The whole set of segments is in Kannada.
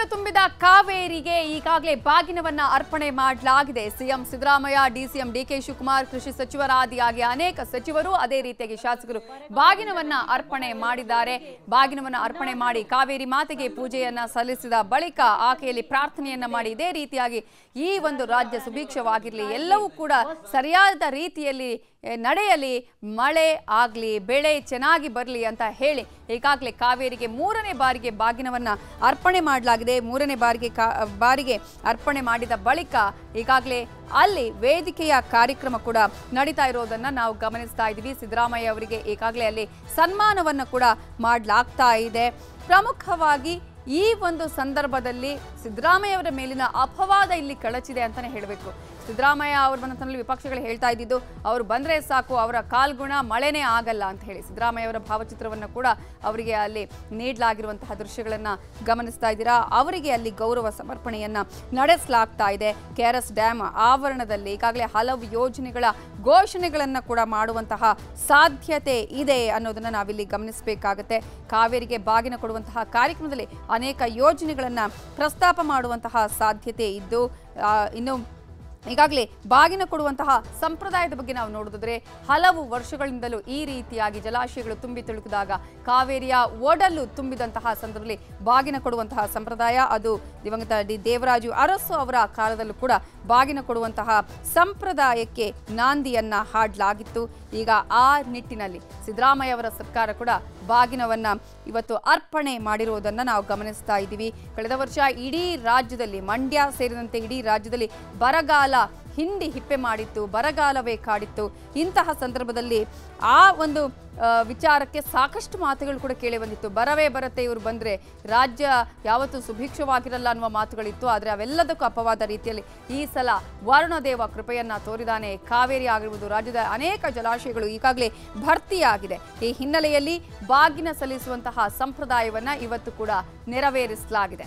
ಜಲಾಶಯಗಳು ತುಂಬಿದ ಕಾವೇರಿಗೆ ಈಗಾಗಲೇ ಬಾಗಿನವನ್ನ ಅರ್ಪಣೆ ಮಾಡಲಾಗಿದೆ CM Siddaramaiah DCM DK Shivakumar ಕೃಷಿ ಸಚಿವರಾದಿಯಾಗಿ ಅನೇಕ ಸಚಿವರು ಅದೇ ರೀತಿಯಾಗಿ ಶಾಸಕರು ಬಾಗಿನವನ್ನ ಅರ್ಪಣೆ ಮಾಡಿದ್ದಾರೆ ಬಾಗಿನವನ್ನ ಅರ್ಪಣೆ ಮಾಡಿ ಕಾವೇರಿ ಮಾತೆಗೆ ಪೂಜೆಯನ್ನ ಸಲ್ಲಿಸಿದ ಬಳಿಕ ಆಕೆಯಲ್ಲಿ ಪ್ರಾರ್ಥನೆಯನ್ನ ಮಾಡಿ ಇದೇ ರೀತಿಯಾಗಿ ಈ ಒಂದು ರಾಜ್ಯ ಸುಭಿಕ್ಷವಾಗಿರಲಿ ಎಲ್ಲವೂ ಕೂಡ ಸರಿಯಾದ ರೀತಿಯಲ್ಲಿ ಎ, ನಡೆಯಲಿ ಮಳೆ ಆಗಲಿ ಬೆಳೆ ಚೆನ್ನಾಗಿ ಬರಲಿ ಅಂತ ಹೇಳಿ ಈಗಾಗಲೇ ಕಾವೇರಿಗೆ ಮೂರನೇ ಬಾರಿಗೆ ಬಾಗಿನವನ್ನ ಅರ್ಪಣೆ ಮಾಡಲಾಗಿದೆ ಮೂರನೇ ಬಾರಿಗೆ ಕಾ ಬಾರಿಗೆ ಅರ್ಪಣೆ ಮಾಡಿದ ಬಳಿಕ ಈಗಾಗಲೇ ಅಲ್ಲಿ ವೇದಿಕೆಯ ಕಾರ್ಯಕ್ರಮ ಕೂಡ ನಡೀತಾ ಇರೋದನ್ನ ನಾವು ಗಮನಿಸ್ತಾ ಇದ್ದೀವಿ ಸಿದ್ದರಾಮಯ್ಯ ಅವರಿಗೆ ಈಗಾಗಲೇ ಅಲ್ಲಿ ಸನ್ಮಾನವನ್ನು ಕೂಡ ಮಾಡಲಾಗ್ತಾ ಇದೆ ಪ್ರಮುಖವಾಗಿ ಈ ಒಂದು ಸಂದರ್ಭದಲ್ಲಿ ಸಿದ್ದರಾಮಯ್ಯ ಅವರ ಮೇಲಿನ ಅಪವಾದ ಇಲ್ಲಿ ಕಳಚಿದೆ ಅಂತಾನೆ ಹೇಳಬೇಕು ಸಿದ್ದರಾಮಯ್ಯ ಅವ್ರ ಬಂದಂತಲ್ಲಿ ವಿಪಕ್ಷಗಳು ಹೇಳ್ತಾ ಇದ್ದಿದ್ದು ಅವರು ಬಂದ್ರೆ ಸಾಕು ಅವರ ಕಾಲ್ಗುಣ ಮಳೆನೇ ಆಗಲ್ಲ ಅಂತ ಹೇಳಿ ಸಿದ್ದರಾಮಯ್ಯ ಅವರ ಭಾವಚಿತ್ರವನ್ನು ಕೂಡ ಅವರಿಗೆ ಅಲ್ಲಿ ನೀಡಲಾಗಿರುವಂತಹ ದೃಶ್ಯಗಳನ್ನ ಗಮನಿಸ್ತಾ ಇದ್ದೀರಾ ಅವರಿಗೆ ಅಲ್ಲಿ ಗೌರವ ಸಮರ್ಪಣೆಯನ್ನ ನಡೆಸಲಾಗ್ತಾ ಇದೆ ಕೆ ಆರ್ ಎಸ್ ಡ್ಯಾಮ್ ಆವರಣದಲ್ಲಿ ಈಗಾಗಲೇ ಹಲವು ಯೋಜನೆಗಳ ಘೋಷಣೆಗಳನ್ನ ಕೂಡ ಮಾಡುವಂತಹ ಸಾಧ್ಯತೆ ಇದೆ ಅನ್ನೋದನ್ನ ನಾವಿಲ್ಲಿ ಗಮನಿಸಬೇಕಾಗತ್ತೆ ಕಾವೇರಿಗೆ ಬಾಗಿನ ಕೊಡುವಂತಹ ಕಾರ್ಯಕ್ರಮದಲ್ಲಿ ಅನೇಕ ಯೋಜನೆಗಳನ್ನ ಪ್ರಸ್ತಾಪ ಮಾಡುವಂತಹ ಸಾಧ್ಯತೆ ಇದ್ದು ಆ, ಇನ್ನು ಈಗಾಗಲೇ ಬಾಗಿನ ಕೊಡುವಂತಹ ಸಂಪ್ರದಾಯದ ಬಗ್ಗೆ ನಾವು ನೋಡಿದ್ರೆ ಹಲವು ವರ್ಷಗಳಿಂದಲೂ ಈ ರೀತಿಯಾಗಿ ಜಲಾಶಯಗಳು ತುಂಬಿ ತುಳುಕಿದಾಗ ಕಾವೇರಿಯ ಒಡಲು ತುಂಬಿದಂತಹ ಸಂದರ್ಭದಲ್ಲಿ ಬಾಗಿನ ಕೊಡುವಂತಹ ಸಂಪ್ರದಾಯ ಅದು ದಿವಂಗತ ಡಿ ದೇವರಾಜು ಅರಸು ಅವರ ಕಾಲದಲ್ಲೂ ಕೂಡ ಬಾಗಿನ ಕೊಡುವಂತಹ ಸಂಪ್ರದಾಯಕ್ಕೆ ನಾಂದಿಯನ್ನ ಹಾಡಲಾಗಿತ್ತು ಈಗ ಆ ನಿಟ್ಟಿನಲ್ಲಿ ಸಿದ್ದರಾಮಯ್ಯ ಅವರ ಸರ್ಕಾರ ಕೂಡ ಬಾಗಿನವನ್ನ ಇವತ್ತು ಅರ್ಪಣೆ ಮಾಡಿರುವುದನ್ನ ನಾವು ಗಮನಿಸ್ತಾ ಇದ್ದೀವಿ ಕಳೆದ ವರ್ಷ ಇಡೀ ರಾಜ್ಯದಲ್ಲಿ ಮಂಡ್ಯ ಸೇರಿದಂತೆ ಇಡೀ ರಾಜ್ಯದಲ್ಲಿ ಬರಗಾಲ ಹಿಂಡಿ ಹಿಪ್ಪೆ ಮಾಡಿತ್ತು ಬರಗಾಲವೇ ಕಾಡಿತ್ತು ಇಂತಹ ಸಂದರ್ಭದಲ್ಲಿ ಆ ಒಂದು ಆ, ವಿಚಾರಕ್ಕೆ ಸಾಕಷ್ಟು ಮಾತುಗಳು ಕೂಡ ಕೇಳಿ ಬಂದಿತ್ತು ಬರವೇ ಬರುತ್ತೆ ಇವರು ಬಂದ್ರೆ ರಾಜ್ಯ ಯಾವತ್ತೂ ಸುಭಿಕ್ಷವಾಗಿರಲ್ಲ ಅನ್ನುವ ಮಾತುಗಳಿತ್ತು ಆದರೆ ಅವೆಲ್ಲದಕ್ಕೂ ಅಪವಾದ ರೀತಿಯಲ್ಲಿ ಈ ಸಲ ವರುಣದೇವ ಕೃಪೆಯನ್ನ ತೋರಿದಾನೆ ಕಾವೇರಿ ಆಗಿರುವುದು ರಾಜ್ಯದ ಅನೇಕ ಜಲಾಶಯಗಳು ಈಗಾಗಲೇ ಭರ್ತಿಯಾಗಿದೆ ಈ ಹಿನ್ನೆಲೆಯಲ್ಲಿ ಬಾಗಿನ ಸಲ್ಲಿಸುವಂತಹ ಸಂಪ್ರದಾಯವನ್ನ ಇವತ್ತು ಕೂಡ ನೆರವೇರಿಸಲಾಗಿದೆ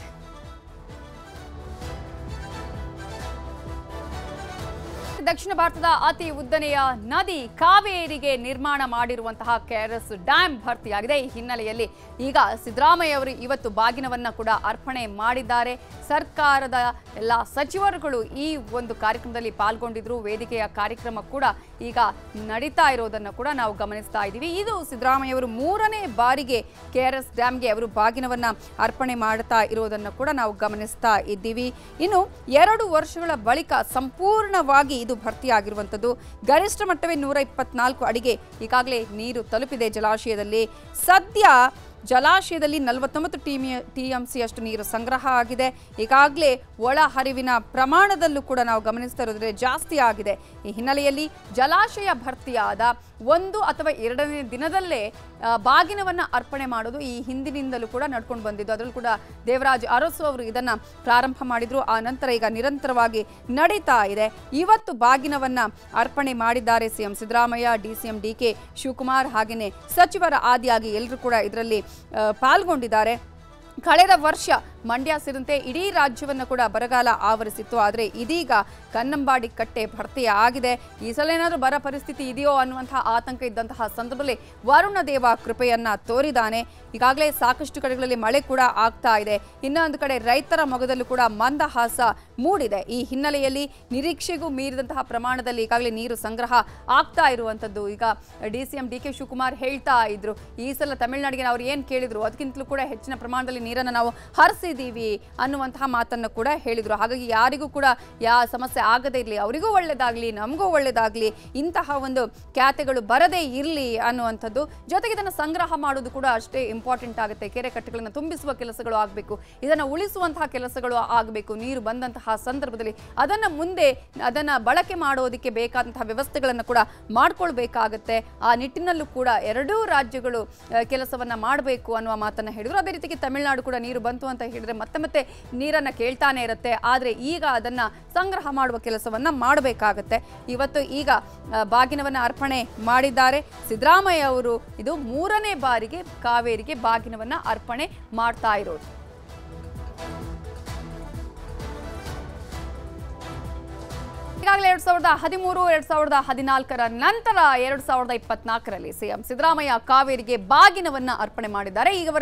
ದಕ್ಷಿಣ ಭಾರತದ ಅತಿ ಉದ್ದನೆಯ ನದಿ ಕಾವೇರಿಗೆ ನಿರ್ಮಾಣ ಮಾಡಿರುವಂತಹ ಕೆಆರ್ಎಸ್ ಡ್ಯಾಂ ಭರ್ತಿಯಾಗಿದೆ ಈ ಹಿನ್ನೆಲೆಯಲ್ಲಿ ಈಗ ಸಿದ್ದರಾಮಯ್ಯ ಅವರು ಇವತ್ತು ಬಾಗಿನವನ್ನ ಕೂಡ ಅರ್ಪಣೆ ಮಾಡಿದ್ದಾರೆ ಸರ್ಕಾರದ ಎಲ್ಲ ಸಚಿವರುಗಳು ಈ ಒಂದು ಕಾರ್ಯಕ್ರಮದಲ್ಲಿ ಪಾಲ್ಗೊಂಡಿದ್ರು ವೇದಿಕೆಯ ಕಾರ್ಯಕ್ರಮ ಕೂಡ ಈಗ ನಡೀತಾ ಇರೋದನ್ನು ಕೂಡ ನಾವು ಗಮನಿಸ್ತಾ ಇದ್ದೀವಿ ಇದು ಸಿದ್ದರಾಮಯ್ಯ ಅವರು ಮೂರನೇ ಬಾರಿಗೆ ಕೆಆರ್ಎಸ್ ಡ್ಯಾಮ್ಗೆ ಅವರು ಬಾಗಿನವನ್ನ ಅರ್ಪಣೆ ಮಾಡ್ತಾ ಇರೋದನ್ನು ಕೂಡ ನಾವು ಗಮನಿಸ್ತಾ ಇದ್ದೀವಿ ಇನ್ನು ಎರಡು ವರ್ಷಗಳ ಬಳಿಕ ಸಂಪೂರ್ಣವಾಗಿ ಇದು ಭರ್ತಿಯಾಗಿರುವಂಥದ್ದು ಗರಿಷ್ಠ ಮಟ್ಟವೇ ನೂರ ಇಪ್ಪತ್ನಾಲ್ಕು ಅಡಿಗೆ ಈಗಾಗಲೇ ನೀರು ತಲುಪಿದೆ ಜಲಾಶಯದಲ್ಲಿ ಸದ್ಯ ಜಲಾಶಯದಲ್ಲಿ ನಲವತ್ತೊಂಬತ್ತು ಟಿಮಿ ಟಿ ಎಂ ಸಿಯಷ್ಟು ನೀರು ಸಂಗ್ರಹ ಆಗಿದೆ ಈಗಾಗಲೇ ಒಳ ಹರಿವಿನ ಪ್ರಮಾಣದಲ್ಲೂ ಕೂಡ ನಾವು ಗಮನಿಸ್ತಾ ಇರೋದ್ರೆ ಜಾಸ್ತಿ ಆಗಿದೆ ಈ ಹಿನ್ನೆಲೆಯಲ್ಲಿ ಜಲಾಶಯ ಭರ್ತಿಯಾದ ಒಂದು ಅಥವಾ ಎರಡನೇ ದಿನದಲ್ಲೇ ಆ, ಬಾಗಿನವನ್ನ ಅರ್ಪಣೆ ಮಾಡೋದು ಈ ಹಿಂದಿನಿಂದಲೂ ಕೂಡ ನಡ್ಕೊಂಡು ಬಂದಿದ್ದು ಅದರಲ್ಲೂ ಕೂಡ ದೇವರಾಜ್ ಅರಸು ಅವರು ಇದನ್ನ ಪ್ರಾರಂಭ ಮಾಡಿದ್ರು ಆ ನಂತರ ಈಗ ನಿರಂತರವಾಗಿ ನಡೀತಾ ಇದೆ ಇವತ್ತು ಬಾಗಿನವನ್ನ ಅರ್ಪಣೆ ಮಾಡಿದ್ದಾರೆ CM Siddaramaiah DCM D K Shivakumar ಹಾಗೆಯೇ ಸಚಿವರ ಆದಿಯಾಗಿ ಎಲ್ಲರೂ ಕೂಡ ಇದರಲ್ಲಿ ಆ, ಪಾಲ್ಗೊಂಡಿದ್ದಾರೆ ಕಳೆದ ವರ್ಷ ಮಂಡ್ಯ ಸೇರಿದಂತೆ ಇಡೀ ರಾಜ್ಯವನ್ನು ಕೂಡ ಬರಗಾಲ ಆವರಿಸಿತ್ತು ಆದರೆ ಇದೀಗ ಕನ್ನಂಬಾಡಿ ಕಟ್ಟೆ ಭರ್ತಿ ಆಗಿದೆ ಈ ಸಲ ಏನಾದರೂ ಬರ ಪರಿಸ್ಥಿತಿ ಇದೆಯೋ ಅನ್ನುವಂತಹ ಆತಂಕ ಇದ್ದಂತಹ ಸಂದರ್ಭದಲ್ಲಿ ವರುಣ ದೇವ ಕೃಪೆಯನ್ನ ತೋರಿದಾನೆ ಈಗಾಗಲೇ ಸಾಕಷ್ಟು ಕಡೆಗಳಲ್ಲಿ ಮಳೆ ಕೂಡ ಆಗ್ತಾ ಇದೆ ಇನ್ನೊಂದು ಕಡೆ ರೈತರ ಮೊಗದಲ್ಲೂ ಕೂಡ ಮಂದಹಾಸ ಮೂಡಿದೆ ಈ ಹಿನ್ನೆಲೆಯಲ್ಲಿ ನಿರೀಕ್ಷೆಗೂ ಮೀರಿದಂತಹ ಪ್ರಮಾಣದಲ್ಲಿ ಈಗಾಗಲೇ ನೀರು ಸಂಗ್ರಹ ಆಗ್ತಾ ಇರುವಂಥದ್ದು ಈಗ D C M D K Shivakumar ಹೇಳ್ತಾ ಇದ್ರು ಈ ಸಲ ತಮಿಳುನಾಡಿಗೆ ಅವ್ರು ಏನು ಕೇಳಿದ್ರು ಅದಕ್ಕಿಂತಲೂ ಕೂಡ ಹೆಚ್ಚಿನ ಪ್ರಮಾಣದಲ್ಲಿ ನೀರನ್ನು ನಾವು ಹರಿಸಿದ್ದೀವಿ ಅನ್ನುವಂತಹ ಮಾತನ್ನು ಕೂಡ ಹೇಳಿದ್ರು ಹಾಗಾಗಿ ಯಾರಿಗೂ ಕೂಡ ಯಾ ಸಮಸ್ಯೆ ಆಗದೇ ಇರಲಿ ಅವರಿಗೂ ಒಳ್ಳೇದಾಗಲಿ ನಮಗೂ ಒಳ್ಳೇದಾಗಲಿ ಇಂತಹ ಒಂದು ಖ್ಯಾತೆಗಳು ಬರದೇ ಇರಲಿ ಅನ್ನುವಂಥದ್ದು ಜೊತೆಗೆ ಇದನ್ನು ಸಂಗ್ರಹ ಮಾಡೋದು ಕೂಡ ಅಷ್ಟೇ ಇಂಪಾರ್ಟೆಂಟ್ ಆಗುತ್ತೆ ಕೆರೆ ಕಟ್ಟೆಗಳನ್ನು ತುಂಬಿಸುವ ಕೆಲಸಗಳು ಆಗಬೇಕು ಇದನ್ನು ಉಳಿಸುವಂತಹ ಕೆಲಸಗಳು ಆಗಬೇಕು ನೀರು ಬಂದಂತಹ ಸಂದರ್ಭದಲ್ಲಿ ಅದನ್ನು ಮುಂದೆ ಅದನ್ನು ಬಳಕೆ ಮಾಡೋದಕ್ಕೆ ಬೇಕಾದಂತಹ ವ್ಯವಸ್ಥೆಗಳನ್ನು ಕೂಡ ಮಾಡ್ಕೊಳ್ಬೇಕಾಗತ್ತೆ ಆ ನಿಟ್ಟಿನಲ್ಲೂ ಕೂಡ ಎರಡೂ ರಾಜ್ಯಗಳು ಆ, ಕೆಲಸವನ್ನ ಮಾಡಬೇಕು ಅನ್ನುವ ಮಾತನ್ನ ಹೇಳಿದ್ರು ಅದೇ ರೀತಿಗೆ ತಮಿಳುನಾಡು ಕೂಡ ನೀರು ಬಂತು ಅಂತ ಹೇಳಿದ್ರೆ ಮತ್ತೆ ಮತ್ತೆ ನೀರನ್ನ ಕೇಳ್ತಾನೆ ಇರುತ್ತೆ ಆದರೆ ಈಗ ಅದನ್ನ ಸಂಗ್ರಹ ಮಾಡುವ ಕೆಲಸವನ್ನ ಮಾಡಬೇಕಾಗತ್ತೆ ಇವತ್ತು ಈಗ ಆ, ಬಾಗಿನವನ್ನ ಅರ್ಪಣೆ ಮಾಡಿದ್ದಾರೆ ಸಿದ್ದರಾಮಯ್ಯ ಅವರು ಇದು ಮೂರನೇ ಬಾರಿಗೆ ಕಾವೇರಿಗೆ ಬಾಗಿನವನ್ನ ಅರ್ಪಣೆ ಮಾಡ್ತಾ ಇರೋದು ಈಗಾಗಲೇ ಎರಡ್ ಸಾವಿರದ ಹದಿಮೂರು ಎರಡ್ ಸಾವಿರದ ಹದಿನಾಲ್ಕರ ನಂತರ ಎರಡ್ ಸಾವಿರದ ಇಪ್ಪತ್ನಾಲ್ಕರಲ್ಲಿ ಸಿಎಂ ಸಿದ್ದರಾಮಯ್ಯ ಕಾವೇರಿಗೆ ಬಾಗಿನವನ್ನ ಅರ್ಪಣೆ ಮಾಡಿದ್ದಾರೆ ಈಗ ಅವರ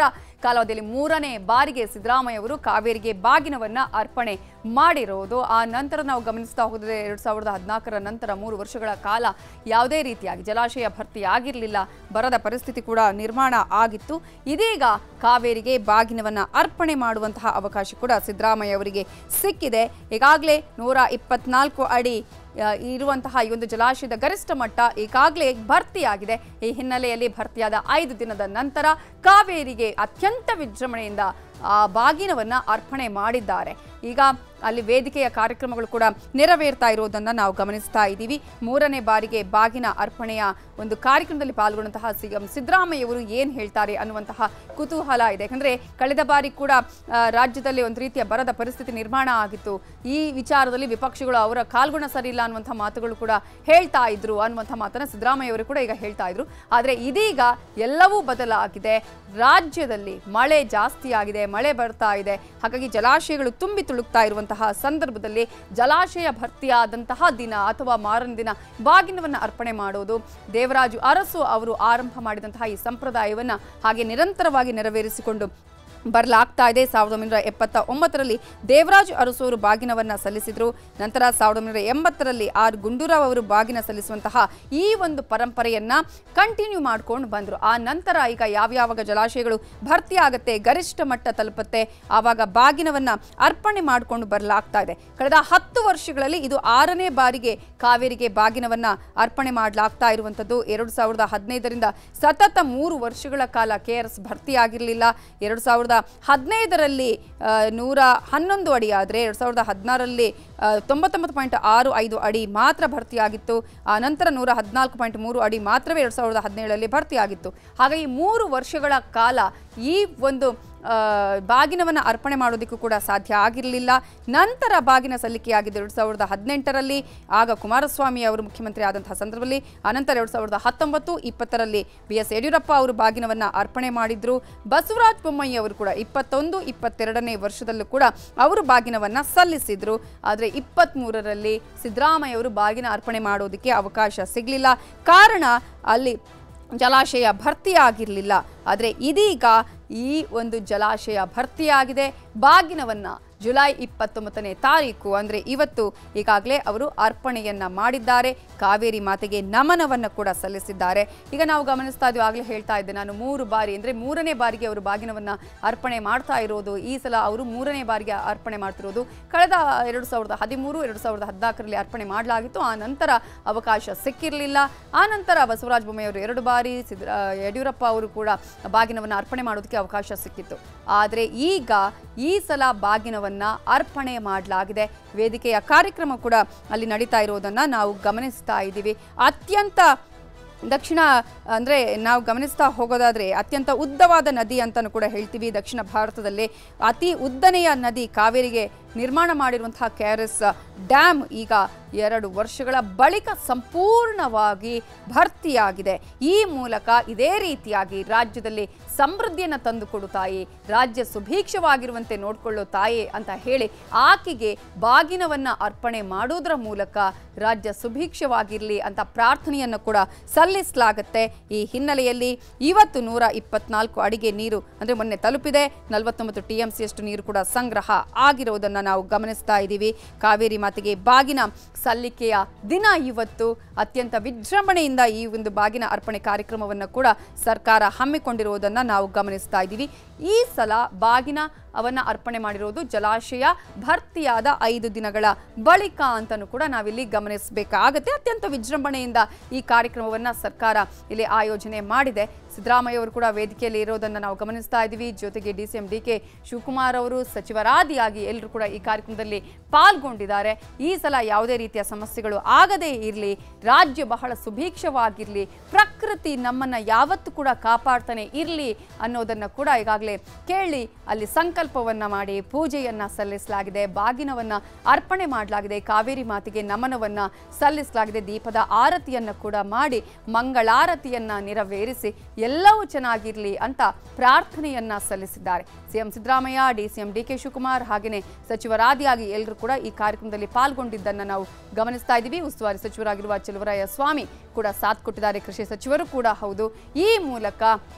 ಕಾಲಾವಧಿಯಲ್ಲಿ ಮೂರನೇ ಬಾರಿಗೆ ಸಿದ್ದರಾಮಯ್ಯ ಅವರು ಕಾವೇರಿಗೆ ಬಾಗಿನವನ್ನ ಅರ್ಪಣೆ ಮಾಡಿರೋದು ಆ ನಂತರ ನಾವು ಗಮನಿಸ್ತಾ ಹೋದರೆ ಎರಡ್ ಸಾವಿರದ ಹದಿನಾಲ್ಕರ ನಂತರ ಮೂರು ವರ್ಷಗಳ ಕಾಲ ಯಾವುದೇ ರೀತಿಯಾಗಿ ಜಲಾಶಯ ಭರ್ತಿ ಆಗಿರಲಿಲ್ಲ ಬರದ ಪರಿಸ್ಥಿತಿ ಕೂಡ ನಿರ್ಮಾಣ ಆಗಿತ್ತು ಇದೀಗ ಕಾವೇರಿಗೆ ಬಾಗಿನವನ್ನ ಅರ್ಪಣೆ ಮಾಡುವಂತಹ ಅವಕಾಶ ಕೂಡ ಸಿದ್ದರಾಮಯ್ಯ ಅವರಿಗೆ ಸಿಕ್ಕಿದೆ ಈಗಾಗಲೇ ನೂರ ಇಪ್ಪತ್ನಾಲ್ಕು ಅಡಿ ಆ, ಇರುವಂತಹ ಈ ಒಂದು ಜಲಾಶಯದ ಗರಿಷ್ಠ ಮಟ್ಟ ಈಗಾಗಲೇ ಭರ್ತಿಯಾಗಿದೆ ಈ ಹಿನ್ನೆಲೆಯಲ್ಲಿ ಭರ್ತಿಯಾದ ಐದು ದಿನದ ನಂತರ ಕಾವೇರಿಗೆ ಅತ್ಯಂತ ವಿಜೃಂಭಣೆಯಿಂದ ಆ ಬಾಗಿನವನ್ನ ಅರ್ಪಣೆ ಮಾಡಿದ್ದಾರೆ ಈಗ ಅಲ್ಲಿ ವೇದಿಕೆಯ ಕಾರ್ಯಕ್ರಮಗಳು ಕೂಡ ನೆರವೇರ್ತಾ ಇರೋದನ್ನ ನಾವು ಗಮನಿಸ್ತಾ ಇದ್ದೀವಿ ಮೂರನೇ ಬಾರಿಗೆ ಬಾಗಿನ ಅರ್ಪಣೆಯ ಒಂದು ಕಾರ್ಯಕ್ರಮದಲ್ಲಿ ಪಾಲ್ಗೊಂಡಂತಹ ಸಿಎಂ ಸಿದ್ದರಾಮಯ್ಯ ಅವರು ಏನ್ ಹೇಳ್ತಾರೆ ಅನ್ನುವಂತಹ ಕುತೂಹಲ ಇದೆ ಯಾಕಂದ್ರೆ ಕಳೆದ ಬಾರಿ ಕೂಡ ಆ, ರಾಜ್ಯದಲ್ಲಿ ಒಂದು ರೀತಿಯ ಬರದ ಪರಿಸ್ಥಿತಿ ನಿರ್ಮಾಣ ಆಗಿತ್ತು ಈ ವಿಚಾರದಲ್ಲಿ ವಿಪಕ್ಷಗಳು ಅವರ ಕಾಲ್ಗುಣ ಸರಿ ಇಲ್ಲ ಅನ್ನುವಂಥ ಮಾತುಗಳು ಕೂಡ ಹೇಳ್ತಾ ಇದ್ರು ಅನ್ನುವಂಥ ಮಾತನ್ನ ಸಿದ್ದರಾಮಯ್ಯ ಅವರು ಕೂಡ ಈಗ ಹೇಳ್ತಾ ಇದ್ರು ಆದ್ರೆ ಇದೀಗ ಎಲ್ಲವೂ ಬದಲಾಗಿದೆ ರಾಜ್ಯದಲ್ಲಿ ಮಳೆ ಜಾಸ್ತಿ ಆಗಿದೆ ಮಳೆ ಬರ್ತಾ ಇದೆ ಹಾಗಾಗಿ ಜಲಾಶಯಗಳು ತುಂಬಿ ತುಳುಕ್ತಾ ಇರುವಂತಹ ಸಂದರ್ಭದಲ್ಲಿ ಜಲಾಶಯ ಭರ್ತಿಯಾದಂತಹ ದಿನ ಅಥವಾ ಮಾರನೇ ದಿನ ಬಾಗಿನವನ್ನು ಅರ್ಪಣೆ ಮಾಡೋದು ದೇವರಾಜು ಅರಸು ಅವರು ಆರಂಭ ಮಾಡಿದಂತಹ ಈ ಸಂಪ್ರದಾಯವನ್ನ ಹಾಗೆ ನಿರಂತರವಾಗಿ ನೆರವೇರಿಸಿಕೊಂಡು ಬರಲಾಗ್ತಾ ಇದೆ ಸಾವಿರದ ಒಂಬೈನೂರ ಎಪ್ಪತ್ತ ಒಂಬತ್ತರಲ್ಲಿ ದೇವರಾಜ್ ಅರಸು ಅವರು ಬಾಗಿನವನ್ನ ಸಲ್ಲಿಸಿದ್ರು ನಂತರ ಸಾವಿರದ ಒಂಬೈನೂರ ಎಂಬತ್ತರಲ್ಲಿ ಆರ್ ಗುಂಡೂರಾವ್ ಅವರು ಬಾಗಿನ ಸಲ್ಲಿಸುವಂತಹ ಈ ಒಂದು ಪರಂಪರೆಯನ್ನ ಕಂಟಿನ್ಯೂ ಮಾಡ್ಕೊಂಡು ಬಂದ್ರು ಆ ನಂತರ ಈಗ ಯಾವ್ಯಾವಾಗ ಜಲಾಶಯಗಳು ಭರ್ತಿ ಆಗತ್ತೆ ಗರಿಷ್ಠ ಮಟ್ಟ ತಲುಪತ್ತೆ ಆವಾಗ ಬಾಗಿನವನ್ನ ಅರ್ಪಣೆ ಮಾಡಿಕೊಂಡು ಬರಲಾಗ್ತಾ ಇದೆ ಕಳೆದ ಹತ್ತು ವರ್ಷಗಳಲ್ಲಿ ಇದು ಆರನೇ ಬಾರಿಗೆ ಕಾವೇರಿಗೆ ಬಾಗಿನವನ್ನ ಅರ್ಪಣೆ ಮಾಡಲಾಗ್ತಾ ಇರುವಂಥದ್ದು ಎರಡು ಸಾವಿರದ ಹದಿನೈದರಿಂದ ಸತತ ಮೂರು ವರ್ಷಗಳ ಕಾಲ ಕೆ ಆರ್ ಎಸ್ ಭರ್ತಿಯಾಗಿರಲಿಲ್ಲ ಎರಡು ಸಾವಿರದ ಹದಿನೈದರಲ್ಲಿ ಆ, ನೂರ ಹನ್ನೊಂದು ಅಡಿ ಆದರೆ ಎರಡು ಸಾವಿರದ ಹದಿನಾರರಲ್ಲಿ ತೊಂಬತ್ತೊಂಬತ್ತು ಪಾಯಿಂಟ್ ಆರು ಐದು ಅಡಿ ಮಾತ್ರ ಭರ್ತಿಯಾಗಿತ್ತು ಆ ನಂತರ ನೂರ ಹದಿನಾಲ್ಕು ಪಾಯಿಂಟ್ ಮೂರು ಅಡಿ ಮಾತ್ರವೇ ಎರಡು ಸಾವಿರದ ಹದಿನೇಳರಲ್ಲಿ ಭರ್ತಿಯಾಗಿತ್ತು ಹಾಗಾಗಿ ಮೂರು ವರ್ಷಗಳ ಕಾಲ ಈ ಒಂದು ಆ, ಬಾಗಿನವನ್ನು ಅರ್ಪಣೆ ಮಾಡೋದಕ್ಕೂ ಕೂಡ ಸಾಧ್ಯ ಆಗಿರಲಿಲ್ಲ ನಂತರ ಬಾಗಿನ ಸಲ್ಲಿಕೆಯಾಗಿದ್ದು ಎರಡು ಸಾವಿರದ ಹದಿನೆಂಟರಲ್ಲಿ ಆಗ ಕುಮಾರಸ್ವಾಮಿ ಅವರು ಮುಖ್ಯಮಂತ್ರಿ ಆದಂತಹ ಸಂದರ್ಭದಲ್ಲಿ ಅನಂತರ ಎರಡು ಸಾವಿರದ ಹತ್ತೊಂಬತ್ತು ಇಪ್ಪತ್ತರಲ್ಲಿ ಬಿ ಎಸ್ ಯಡಿಯೂರಪ್ಪ ಅವರು ಬಾಗಿನವನ್ನು ಅರ್ಪಣೆ ಮಾಡಿದ್ರು ಬಸವರಾಜ ಬೊಮ್ಮಾಯಿ ಅವರು ಕೂಡ ಇಪ್ಪತ್ತೊಂದು ಇಪ್ಪತ್ತೆರಡನೇ ವರ್ಷದಲ್ಲೂ ಕೂಡ ಅವರು ಬಾಗಿನವನ್ನು ಸಲ್ಲಿಸಿದ್ರು ಆದರೆ ಇಪ್ಪತ್ತ್ಮೂರರಲ್ಲಿ ಸಿದ್ದರಾಮಯ್ಯ ಅವರು ಬಾಗಿನ ಅರ್ಪಣೆ ಮಾಡೋದಕ್ಕೆ ಅವಕಾಶ ಸಿಗಲಿಲ್ಲ ಕಾರಣ ಅಲ್ಲಿ ಜಲಾಶಯ ಭರ್ತಿಯಾಗಿರಲಿಲ್ಲ ಆದರೆ ಇದೀಗ ಈ ಒಂದು ಜಲಾಶಯ ಭರ್ತಿಯಾಗಿದೆ ಬಾಗಿನವನ್ನ ಜುಲೈ ಇಪ್ಪತ್ತೊಂಬತ್ತನೇ ತಾರೀಕು ಅಂದರೆ ಇವತ್ತು ಈಗಾಗಲೇ ಅವರು ಅರ್ಪಣೆಯನ್ನ ಮಾಡಿದ್ದಾರೆ ಕಾವೇರಿ ಮಾತೆಗೆ ನಮನವನ್ನು ಕೂಡ ಸಲ್ಲಿಸಿದ್ದಾರೆ ಈಗ ನಾವು ಗಮನಿಸ್ತಾ ಇದ್ದೀವಿ ಆಗಲೇ ಹೇಳ್ತಾ ಇದ್ದೆ ನಾನು ಮೂರು ಬಾರಿ ಅಂದರೆ ಮೂರನೇ ಬಾರಿಗೆ ಅವರು ಬಾಗಿನವನ್ನ ಅರ್ಪಣೆ ಮಾಡ್ತಾ ಇರೋದು ಈ ಸಲ ಅವರು ಮೂರನೇ ಬಾರಿಗೆ ಅರ್ಪಣೆ ಮಾಡ್ತಿರೋದು ಕಳೆದ ಎರಡು ಸಾವಿರದ ಹದಿಮೂರು ಎರಡು ಸಾವಿರದ ಹದಿನಾಲ್ಕರಲ್ಲಿ ಅರ್ಪಣೆ ಮಾಡಲಾಗಿತ್ತು ಆ ನಂತರ ಅವಕಾಶ ಸಿಕ್ಕಿರಲಿಲ್ಲ ಆ ನಂತರ ಬಸವರಾಜ ಬೊಮ್ಮಾಯಿ ಅವರು ಎರಡು ಬಾರಿ ಸಿದ್ದ ಯಡಿಯೂರಪ್ಪ ಅವರು ಕೂಡ ಬಾಗಿನವನ್ನು ಅರ್ಪಣೆ ಮಾಡೋದಕ್ಕೆ ಅವಕಾಶ ಸಿಕ್ಕಿತ್ತು ಆದರೆ ಈಗ ಈ ಸಲ ಬಾಗಿನವನ್ನ ಅರ್ಪಣೆ ಮಾಡಲಾಗಿದೆ ವೇದಿಕೆಯ ಕಾರ್ಯಕ್ರಮ ಕೂಡ ಅಲ್ಲಿ ನಡೀತಾ ಇರೋದನ್ನ ನಾವು ಗಮನಿಸ್ತಾ ಇದ್ದೀವಿ ಅತ್ಯಂತ ದಕ್ಷಿಣ ಅಂದರೆ ನಾವು ಗಮನಿಸ್ತಾ ಹೋಗೋದಾದರೆ ಅತ್ಯಂತ ಉದ್ದವಾದ ನದಿ ಅಂತಲೂ ಕೂಡ ಹೇಳ್ತೀವಿ ದಕ್ಷಿಣ ಭಾರತದಲ್ಲಿ ಅತಿ ಉದ್ದನೆಯ ನದಿ ಕಾವೇರಿಗೆ ನಿರ್ಮಾಣ ಮಾಡಿರುವಂತಹ ಕೆ ಆರ್ ಎಸ್ ಡ್ಯಾಮ್ ಈಗ ಎರಡು ವರ್ಷಗಳ ಬಳಿಕ ಸಂಪೂರ್ಣವಾಗಿ ಭರ್ತಿಯಾಗಿದೆ ಈ ಮೂಲಕ ಇದೇ ರೀತಿಯಾಗಿ ರಾಜ್ಯದಲ್ಲಿ ಸಮೃದ್ಧಿಯನ್ನು ತಂದುಕೊಡು ತಾಯಿ ರಾಜ್ಯ ಸುಭೀಕ್ಷವಾಗಿರುವಂತೆ ನೋಡಿಕೊಳ್ಳೋ ತಾಯಿ ಅಂತ ಹೇಳಿ ಆಕೆಗೆ ಬಾಗಿನವನ್ನ ಅರ್ಪಣೆ ಮಾಡೋದ್ರ ಮೂಲಕ ರಾಜ್ಯ ಸುಭೀಕ್ಷವಾಗಿರಲಿ ಅಂತ ಪ್ರಾರ್ಥನೆಯನ್ನು ಕೂಡ ಸಲ್ಲಿಸಲಾಗುತ್ತೆ ಈ ಹಿನ್ನೆಲೆಯಲ್ಲಿ ಇವತ್ತು ನೂರ ಇಪ್ಪತ್ನಾಲ್ಕು ಅಡಿಗೆ ನೀರು ಅಂದರೆ ಮೊನ್ನೆ ತಲುಪಿದೆ ನಲವತ್ತೊಂಬತ್ತು ಟಿ ಎಂ ಸಿಯಷ್ಟು ನೀರು ಕೂಡ ಸಂಗ್ರಹ ಆಗಿರೋದನ್ನು ನಾವು ಗಮನಿಸ್ತಾ ಇದ್ದೀವಿ ಕಾವೇರಿ ಮಾತೆಗೆ ಬಾಗಿನ ಸಲ್ಲಿಕೆಯ ದಿನ ಇವತ್ತು ಅತ್ಯಂತ ವಿಜೃಂಭಣೆಯಿಂದ ಈ ಒಂದು ಬಾಗಿನ ಅರ್ಪಣೆ ಕಾರ್ಯಕ್ರಮವನ್ನು ಕೂಡ ಸರ್ಕಾರ ಹಮ್ಮಿಕೊಂಡಿರುವುದನ್ನು ನಾವು ಗಮನಿಸ್ತಾ ಇದ್ದೀವಿ ಈ ಸಲ ಬಾಗಿನ ಅವನ್ನ ಅರ್ಪಣೆ ಮಾಡಿರೋದು ಜಲಾಶಯ ಭರ್ತಿಯಾದ ಐದು ದಿನಗಳ ಬಳಿಕ ಅಂತಲೂ ಕೂಡ ನಾವಿಲ್ಲಿ ಗಮನಿಸಬೇಕಾಗತ್ತೆ ಅತ್ಯಂತ ವಿಜೃಂಭಣೆಯಿಂದ ಈ ಕಾರ್ಯಕ್ರಮವನ್ನು ಸರ್ಕಾರ ಇಲ್ಲಿ ಆಯೋಜನೆ ಮಾಡಿದೆ ಸಿದ್ದರಾಮಯ್ಯ ಅವರು ಕೂಡ ವೇದಿಕೆಯಲ್ಲಿ ಇರೋದನ್ನು ನಾವು ಗಮನಿಸ್ತಾ ಇದ್ದೀವಿ ಜೊತೆಗೆ D C M D K Shivakumar ಅವರು ಸಚಿವರಾದಿಯಾಗಿ ಎಲ್ಲರೂ ಕೂಡ ಈ ಕಾರ್ಯಕ್ರಮದಲ್ಲಿ ಪಾಲ್ಗೊಂಡಿದ್ದಾರೆ ಈ ಸಲ ಯಾವುದೇ ರೀತಿಯ ಸಮಸ್ಯೆಗಳು ಆಗದೇ ಇರಲಿ ರಾಜ್ಯ ಬಹಳ ಸುಭೀಕ್ಷವಾಗಿರಲಿ ಪ್ರಕೃತಿ ನಮ್ಮನ್ನು ಯಾವತ್ತೂ ಕೂಡ ಕಾಪಾಡ್ತಾನೆ ಇರಲಿ ಅನ್ನೋದನ್ನು ಕೂಡ ಈಗಾಗಲೇ ಕೇಳಿ ಅಲ್ಲಿ ಸಂಕಲ್ಪವನ್ನು ಮಾಡಿ ಪೂಜೆಯನ್ನು ಸಲ್ಲಿಸಲಾಗಿದೆ ಬಾಗಿನವನ್ನು ಅರ್ಪಣೆ ಮಾಡಲಾಗಿದೆ ಕಾವೇರಿ ಮಾತೆಗೆ ನಮನವನ್ನು ಸಲ್ಲಿಸಲಾಗಿದೆ ದೀಪದ ಆರತಿಯನ್ನು ಕೂಡ ಮಾಡಿ ಮಂಗಳಾರತಿಯನ್ನು ನೆರವೇರಿಸಿ ಎಲ್ಲವೂ ಚೆನ್ನಾಗಿರಲಿ ಅಂತ ಪ್ರಾರ್ಥನೆಯನ್ನ ಸಲ್ಲಿಸಿದ್ದಾರೆ CM Siddaramaiah D C M D K Shivakumar ಹಾಗೆಯೇ ಸಚಿವರಾದಿಯಾಗಿ ಎಲ್ಲರೂ ಕೂಡ ಈ ಕಾರ್ಯಕ್ರಮದಲ್ಲಿ ಪಾಲ್ಗೊಂಡಿದ್ದನ್ನು ನಾವು ಗಮನಿಸ್ತಾ ಇದ್ದೀವಿ ಉಸ್ತುವಾರಿ ಸಚಿವರಾಗಿರುವ ಚೆಲುವರಾಯ ಸ್ವಾಮಿ ಕೂಡ ಸಾಥ್ ಕೊಟ್ಟಿದ್ದಾರೆ ಕೃಷಿ ಸಚಿವರು ಕೂಡ ಹೌದು ಈ ಮೂಲಕ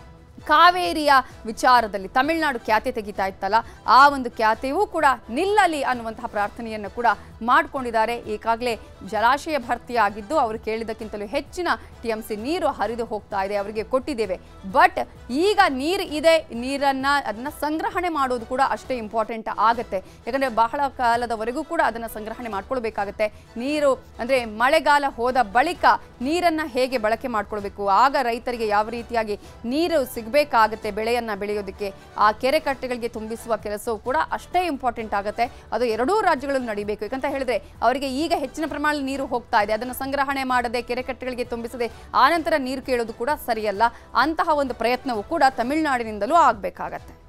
ಕಾವೇರಿಯ ವಿಚಾರದಲ್ಲಿ ತಮಿಳುನಾಡು ಖ್ಯಾತೆ ತೆಗಿತಾ ಇತ್ತಲ್ಲ ಆ ಒಂದು ಖ್ಯಾತೆಯೂ ಕೂಡ ನಿಲ್ಲಲಿ ಅನ್ನುವಂತಹ ಪ್ರಾರ್ಥನೆಯನ್ನು ಕೂಡ ಮಾಡಿಕೊಂಡಿದ್ದಾರೆ ಈಗಾಗಲೇ ಜಲಾಶಯ ಭರ್ತಿಯಾಗಿದ್ದು ಅವರು ಕೇಳಿದ್ದಕ್ಕಿಂತಲೂ ಹೆಚ್ಚಿನ ಟಿ ಎಂ ಸಿ ನೀರು ಹರಿದು ಹೋಗ್ತಾ ಇದೆ ಅವರಿಗೆ ಕೊಟ್ಟಿದ್ದೇವೆ ಬಟ್ ಈಗ ನೀರು ಇದೆ ನೀರನ್ನ ಅದನ್ನ ಸಂಗ್ರಹಣೆ ಮಾಡೋದು ಕೂಡ ಅಷ್ಟೇ ಇಂಪಾರ್ಟೆಂಟ್ ಆಗುತ್ತೆ ಯಾಕಂದ್ರೆ ಬಹಳ ಕಾಲದವರೆಗೂ ಕೂಡ ಅದನ್ನ ಸಂಗ್ರಹಣೆ ಮಾಡ್ಕೊಳ್ಬೇಕಾಗತ್ತೆ ನೀರು ಅಂದ್ರೆ ಮಳೆಗಾಲ ಹೋದ ಬಳಿಕ ನೀರನ್ನ ಹೇಗೆ ಬಳಕೆ ಮಾಡ್ಕೊಳ್ಬೇಕು ಆಗ ರೈತರಿಗೆ ಯಾವ ರೀತಿಯಾಗಿ ನೀರು ಸಿಗಬೇಕಾಗತ್ತೆ ಬೆಳೆಯನ್ನ ಬೆಳೆಯೋದಕ್ಕೆ ಆ ಕೆರೆ ಕಟ್ಟೆಗಳಿಗೆ ತುಂಬಿಸುವ ಕೆಲಸವೂ ಕೂಡ ಅಷ್ಟೇ ಇಂಪಾರ್ಟೆಂಟ್ ಆಗುತ್ತೆ ಅದು ಎರಡೂ ರಾಜ್ಯಗಳಲ್ಲಿ ನಡಿಬೇಕು ಯಾಕಂತ ಹೇಳಿದ್ರೆ ಅವರಿಗೆ ಈಗ ಹೆಚ್ಚಿನ ಪ್ರಮಾಣದಲ್ಲಿ ನೀರು ಹೋಗ್ತಾ ಇದೆ ಅದನ್ನು ಸಂಗ್ರಹಣೆ ಮಾಡದೆ ಕೆರೆ ಕಟ್ಟೆಗಳಿಗೆ ತುಂಬಿಸದೆ ಆನಂತರ ನೀರು ಕೇಳೋದು ಕೂಡ ಸರಿಯಲ್ಲ ಅಂತಹ ಒಂದು ಪ್ರಯತ್ನವೂ ಕೂಡ ತಮಿಳುನಾಡಿನಿಂದಲೂ ಆಗಬೇಕಾಗತ್ತೆ